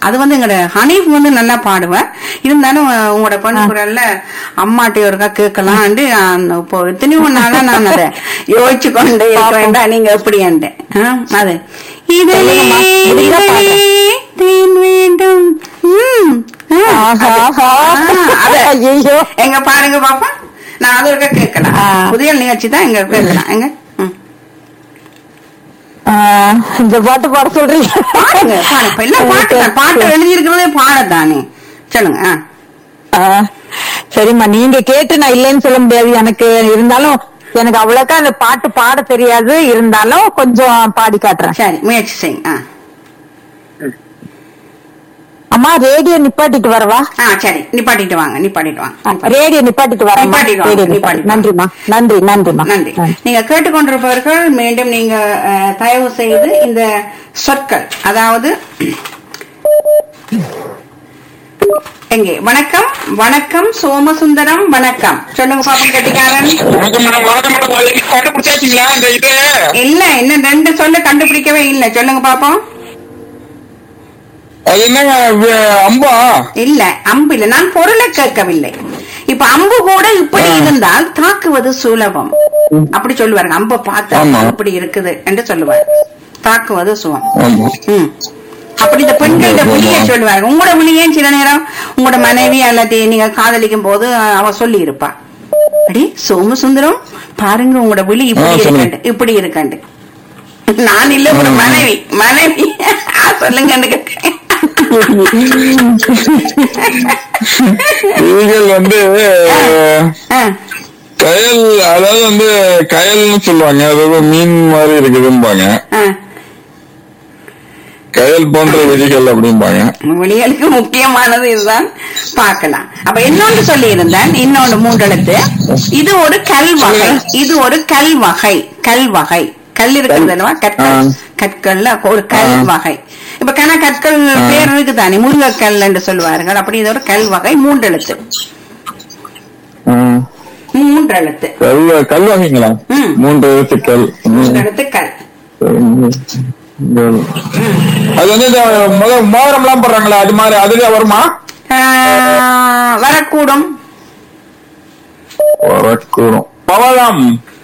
அது வந்து எங்களோட ஹனீஃப் வந்து நல்லா பாடுவேன் இருந்தாலும் அஹ், உங்களோட பெண் குரல்ல அம்மாட்டி ஒருக்கா கேட்கலான்ட்டு அந்த இப்போ எத்தனையோ நாளா நான் அதை யோசிச்சு கொண்டு இருக்கிறேன்டா நீங்க எப்படி அது இதே சொல்லுங்கம்மா. முடிஞ்சா இதே தேன் வேண்டும் ம். ஆ, ஆஹா, அது. ஆஹா. ஆ, அது. ஐயையோ. எங்க பாருங்க பாப்பா நான் அது ஒருக்கா கேட்கலாம் ஆ. புதிய நிகழ்ச்சி தான் எங்க கேட்கலாம் எங்க ம். ஆ, இந்த பாட்டு பாட சொல்றீங்க பாடுங்க பாடுங்க இப்ப எல்லாம் பாட்டு தான். பாட்டு எழுதி இருக்கிறதே பாடத்தானே சொல்லுங்க ஆ. ஆ, சரிம்மா நீங்க கேட்டு நான் இல்லைன்னு சொல்ல முடியாது எனக்கு இருந்தாலும் எனக்கு அவ்வளவுக்கா அந்த பாட்டு பாட தெரியாது இருந்தாலும் கொஞ்சம் பாடி காட்டுறேன் சரி முயற்சி செய்யுங்க ஆ. அம்மா ரேடியோ நிப்பாட்டிட்டு வரவா ஆ சரி நிப்பாட்டிட்டு வாங்க நிப்பாட்டிட்டு வாங்க ரேடியோ நிப்பாட்டிட்டு வரேன் நிப்பாட்டிட்டு வாங்க, ரேடியோ நிப்பாட்டிட்டு நிப்பாட்டி நன்றிம்மா நன்றி நன்றிம்மா நன்றி நீங்க கேட்டுக்கொண்டிருப்பவர்கள் மீண்டும் நீங்க அஹ், தயவு செய்து இந்த சொற்கள் அதாவது எங்கே வணக்கம் வணக்கம் சோமசுந்தரம் வணக்கம் சொல்லுங்க பாப்போம் கட்டிக்காரன் வணக்கம் மேடம் வணக்கம் மேடம் அதுக்கு கண்டுபிடிச்சாச்சுங்களா இந்த இது இல்ல இன்னும் ரெண்டு சொல்ல கண்டுபிடிக்கவே இல்ல சொல்லுங்க பாப்போம் அது என்னங்க வே- அம்பா இல்ல அம்பு இல்ல நான் பொருளை கேட்கவில்லை இப்ப அம்பு கூட இப்படி இருந்தால் தாக்குவது சுலபம் அப்படி சொல்லுவாருங்க அம்பை பார்த்தா ஆமா. இப்படி இருக்குது என்று சொல்லுவார் தாக்குவது சுகம் ஆமா ம். அப்படி இந்த பெண்களோட விழிய சொல்லுவாங்க உங்களோட விழியேன் சில நேரம் உங்களோட மனைவி அல்லது நீங்க காதலிக்கும் போது அஹ், அவ சொல்லி இருப்பா அடி சோமசுந்தரம் பாருங்க உங்களோட விழி இப்படி ஆ, சொல்லுங்க. இருக்கண்டு இப்படி இருக்கண்டு நான் இல்ல உங்களோட மனைவி மனைவி ஆ, சொல்லுங்க ஈகல் வந்து கயல் அதாவது வந்து கயல்னு சொல்லுவாங்க அதாவது மீன் மாதிரி இருக்குதும்பாங்க கயல் போன்ற விதிகள் அப்படிம்பாங்க விழிகளுக்கு முக்கியமானது இதுதான் பார்க்கலாம் அப்ப இன்னொன்று சொல்லி இருந்தேன் இன்னொன்று மூன்றெழுத்து இது ஒரு கல் வகை இது ஒரு கல் வகை கல் வகை கல் இருக்கிறது அல்லவா கற்கள் ஆ. கற்கள்ல ஒரு கல் ஆ. வகை இப்ப கன கற்கள் பேர் இருக்குதானே முருகக்கல் என்று சொல்லுவார்கள் அப்படி இது ஒரு கல் வகை மூன்றெழுத்து ம். மூன்றெழுத்து கல் கல் வகைங்களா ம். மூன்று எழுத்துக்கள் ம். மூன்றெழுத்து கல் அது வந்து இந்த முத மோதிரம் எல்லாம் போடுறாங்களா அது மாதிரி அதுல வருமா ஆ, வரக்கூடும் வரக்கூடும் பவளம்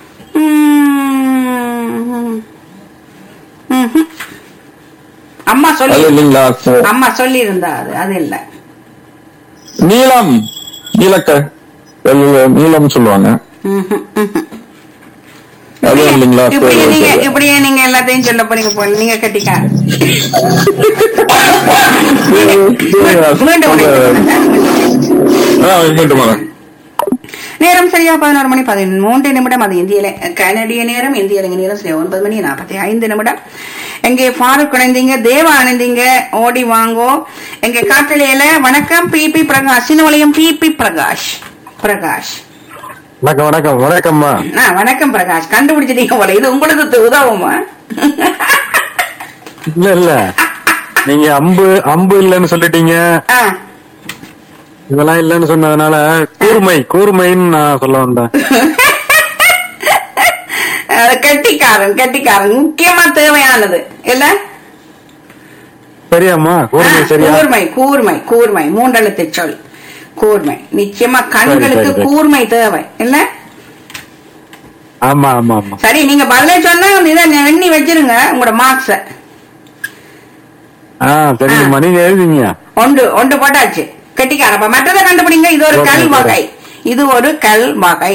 ம். ம்ஹும். அம்மா அது சொல்லி இல்லைங்களா சரி. அம்மா சொல்லி இருந்தா அது அது இல்ல நீலம் நீலக்க வெள்ளை- நீலம் சொல்லுவாங்க ம்ஹும், ம்ஹும். அது இல்லைங்களா சரி, இப்படியே நீங்க சரி. இப்படியே நீங்க எல்லாத்தையும் சொல்ல போறீங்க போல நீங்க கட்டிக்கா மீண்டும் ஆ, இருக்கட்டும் மேடம். நேரம் சரியா பதினோரு மணி பதிமூன்று நிமிடம் அது இந்தியில கனடிய நேரம் இந்திய இலங்கை நேரம் சரியா ஒன்பது மணி நாற்பத்தி ஐந்து நிமிடம் எங்கே ஃபாரூக் இணைந்தீங்க தேவா இணைந்தீங்க ஓடி வாங்கோ எங்க காட்டலையில வணக்கம் P P Prakash Chinnavalayam P P Prakash Prakash வணக்கம் வணக்கம் வணக்கம்மா ஆ, வணக்கம் பிரகாஷ் கண்டுபிடிச்சிட்டீங்க போல இது உங்களுக்கு து- உதவுமா இல்ல இல்ல நீங்க அம்பு அம்பு இல்லன்னு சொல்லிட்டீங்க ஆ, இதெல்லாம் இல்லன்னு சொன்னதுனால கூர்மை கூர்மைன்னு நான் சொல்ல வந்தேன் அது கெட்டிக்காரன் கெட்டிக்காரன் முக்கியமா தேவையானது இல்ல சரியாம்மா கூர்மை ஆ, சரியா கூர்மை கூர்மை கூர்மை மூன்றெழுத்து சொல் கூர்மை நிச்சயமா கண்களுக்கு சரி, சரி. கூர்மை தேவை இல்ல ஆமா ஆமா ஆமா சரி நீங்க பதில சொன்னா இதை எண்ணி வச்சிருங்க உங்களோட மார்க்ஸ ஆ சரிங்கம்மா நீங்க எழுதிங்க ஒன்று ஒன்று போட்டாச்சு கெட்டிக்காரன் அப்ப மற்றதை கண்டுபிடிங்க இது ஒரு ஓகே, கல் ஓகே. வகை இது ஒரு கல் வகை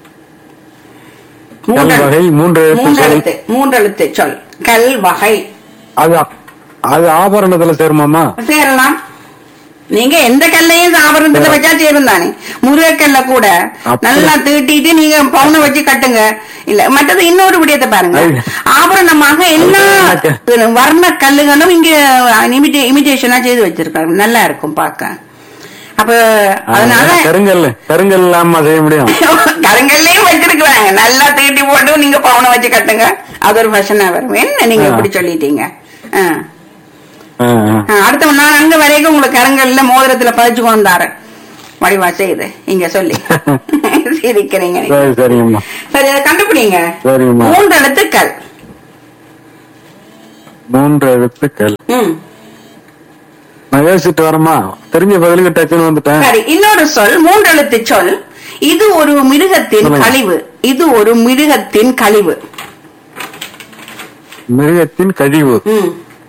கல் வகை, மூன்று எழுத்து சொல். மூன்றெழுத்து மூன்றெழுத்து சொல் கல் வகை அது அது ஆபரணத்துல சேருமாமா சேரலாம் நீங்க எந்த கல்லையும் ஆபரணத்துல வச்சா சேரும் தானே முருகக்கல்ல கூட அப்படி. நல்லா தீட்டிட்டு நீங்க பவுன வச்சு கட்டுங்க இல்ல மற்றது இன்னொரு விடயத்தை பாருங்க ஐ. ஆபரணமாக எல்லா எனக்கு- வர்ண கல்லுகளும் இங்க இமிடேஷனா செய்து வச்சிருக்காங்க நல்லா இருக்கும் பார்க்க அப்ப அதனால கருங்கல் கருங்கல் இல்லாம செய்ய முடியும் கருங்கல்லையும் வச்சிருக்கிறாங்க நல்லா தீட்டி போட்டு நீங்க பவுன வச்சு கட்டுங்க அது ஒரு ஃபேஷனா வரும் என்ன நீங்க ஆ. இப்படி சொல்லிட்டீங்க ஆ. ஆ, ஆ. ஆ, அடுத்த நான் அங்க வரைக்கும் உங்களுக்கு கரங்கல்ல மோதிரத்துல பதிச்சு கொண்டாரு வடிவா செய்து இங்க சொல்லி சிரிக்கிறீங்க நீங்க. சரி சரிங்கம்மா சரி அதை கண்டுபிடிங்க சரிம்மா. மூன்று எழுத்துக்கள் மூன்று எழுத்துக்கள் ம் நான் யோசிச்சுட்டு வரமா தெரிஞ்ச பதிலுக்கு டக்குன்னு வந்துட்டேன் சரி இன்னொரு சொல் மூன்றெழுத்து சொல் இது ஒரு மிருகத்தின் சொல்லுங்க. கழிவு இது ஒரு மிருகத்தின் கழிவு மிருகத்தின் கழிவு ம்.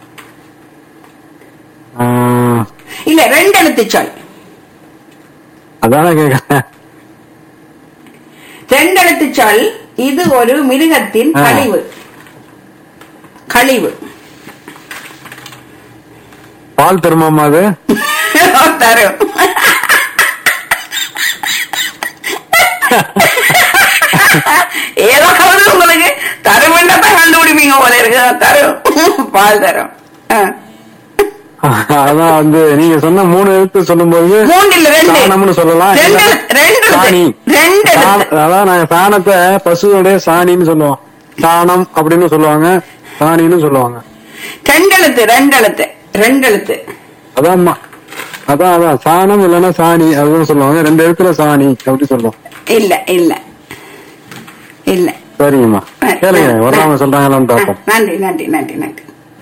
ஆ, இல்ல ரெண்டு எழுத்து சொல் அதானே கேக்குறேன் ரெண்டு எழுத்து சொல் இது ஒரு மிருகத்தின் ஆ. கழிவு கழிவு பால் தருமாமா அது தரும் ஏதாவது உங்களுக்கு தருமண்டா தான் கண்டுபிடிப்பீங்க போல இருக்கு தரும் பால் தரும் ஆ. அதான் வந்து நீங்க சொன்ன மூணு எழுத்து சொல்லும்போது மூன்றில் ரெண்டு சாணம்னு சொல்லலாம் ரெண்டு இல்ல ரெண்டு சாணி ரெண்டு சாண- அதான் நாங்க சாணத்தை பசுவோடைய சாணின்னு சொல்லுவோம் சாணம் அப்படின்னு சொல்லுவாங்க சாணின்னு சொல்லுவாங்க ரெண்டெழுத்து ரெண்டெழுத்து ரெண்டெழுத்து அதான்மா அதான் அதான் சாணம் இல்லைன்னா சாணி அதுதான் சொல்லுவாங்க ரெண்டு எழுத்துல சாணி அப்படி சொல்லுவோம் இல்ல இல்ல இல்ல சரிங்கம்மா கேளுங்க வர்றவங்க சொல்றாங்களான்னு ஆ, பார்ப்போம் நன்றி நன்றி நன்றி நன்றி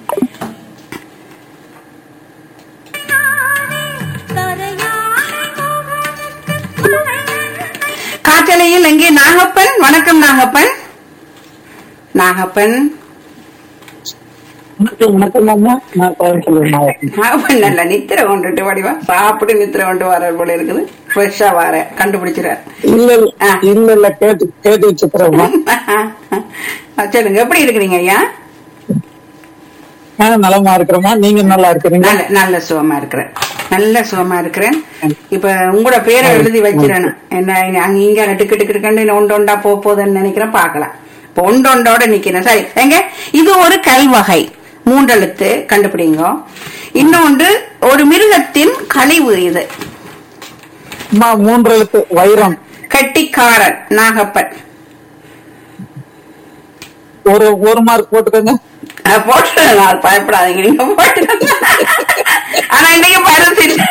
காற்றலையில் எங்கே நாகப்பன் வணக்கம் நாகப்பன் நாகப்பன் வணக்கம் அம்மா நான் கோயம்புத்தூர் மாவட்டம் நாகப்பன் நல்ல நித்திர கொண்டுட்டு வடிவா சாப்பிட்டு நித்திர கொண்டு வர போல இருக்குது ஃப்ரெஷ்ஷா வர கண்டுபிடிச்சிடார் இல்ல இல்ல ஆ. இல்ல இல்ல கேட்டு கேட்டு வச்சுக்கிறோம்மா சொல்லுங்க எப்படி இருக்கிறீங்க ஐயா நான் நலமா இருக்கிறோமா நீங்க நல்லா இருக்கிறீங்க நல்ல நல்ல சுகமா இருக்கிறேன் நல்ல சுகமா இருக்கிறேன் இப்ப உங்களோட பேரை எழுதி வச்சிடணும் என்ன இனி அங்க இங்க டிக்கு டிக்கு டிக்கண்டு ஒன்று ஒண்டா போக போகுதுன்னு நினைக்கிறேன் பார்க்கலாம் இப்ப ஒன்று ஒன்றோட நிக்கிறேன் சரி எங்க இது ஒரு கல்வகை மூன்றெழுத்து கண்டுபிடிங்க இன்னொன்று ஒரு மிருகத்தின் கழிவு இது அம்மா மூன்று எழுத்து வைரம் கட்டிக்காரன் நாகப்பன் ஒரு ஒரு மார்க் போட்டுக்கோங்க அஹ் போட்டு நான் பயப்படாதீங்க நீங்க போட்டு ஆனா இன்னைக்கு பரிசு இல்ல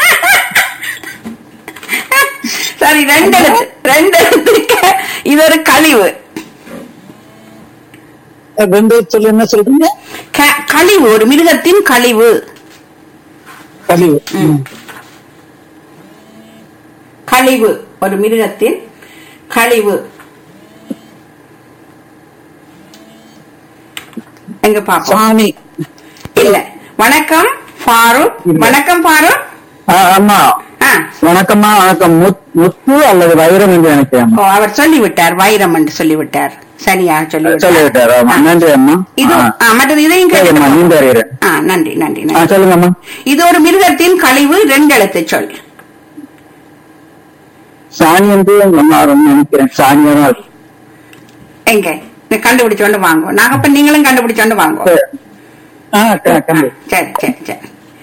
சரி ரெண்டு எழுத்து ரெண்டு எழுத்துக்கு இது ஒரு கழிவு ரெண்டு சொல்லி என்ன சொல்றீங்க க- கழிவு ஒரு மிருகத்தின் கழிவு கழிவு ம். கழிவு ஒரு மிருகத்தின் கழிவு எங்க பாப்போம் சாமி இல்ல வணக்கம் ஃபாரூக் வணக்கம் ஃபாரூக் ஆமா ஆ வணக்கம்மா வணக்கம் முத்து அல்லது வைரம் என்று நினைக்கிறேன் ஓ அவர் சொல்லிவிட்டார் வைரம் என்று சொல்லிவிட்டார் சரியா சொல்லிவிட்டார் ஆ. நன்றி அம்மா இது ஆ, மற்றது இதையும் சரிம்மா கேட்டு நீங்க அறிகிறேன் ஆ நன்றி நன்றி ஆ நன்றி சொல்லுங்கம்மா இது ஒரு மிருகத்தின் கழிவு ரெண்டு எழுத்து சொல் சாணி என்று எல்லாரும் நினைக்கிறேன் சாணியா தான் இருக்கு. எங்க நீ கண்டுபிடிச்சோண்டு வாங்க நாகப்பன் நீங்களும் கண்டுபிடிச்சோண்டு வாங்க ஆ க- கண்டு சரி சரி சரி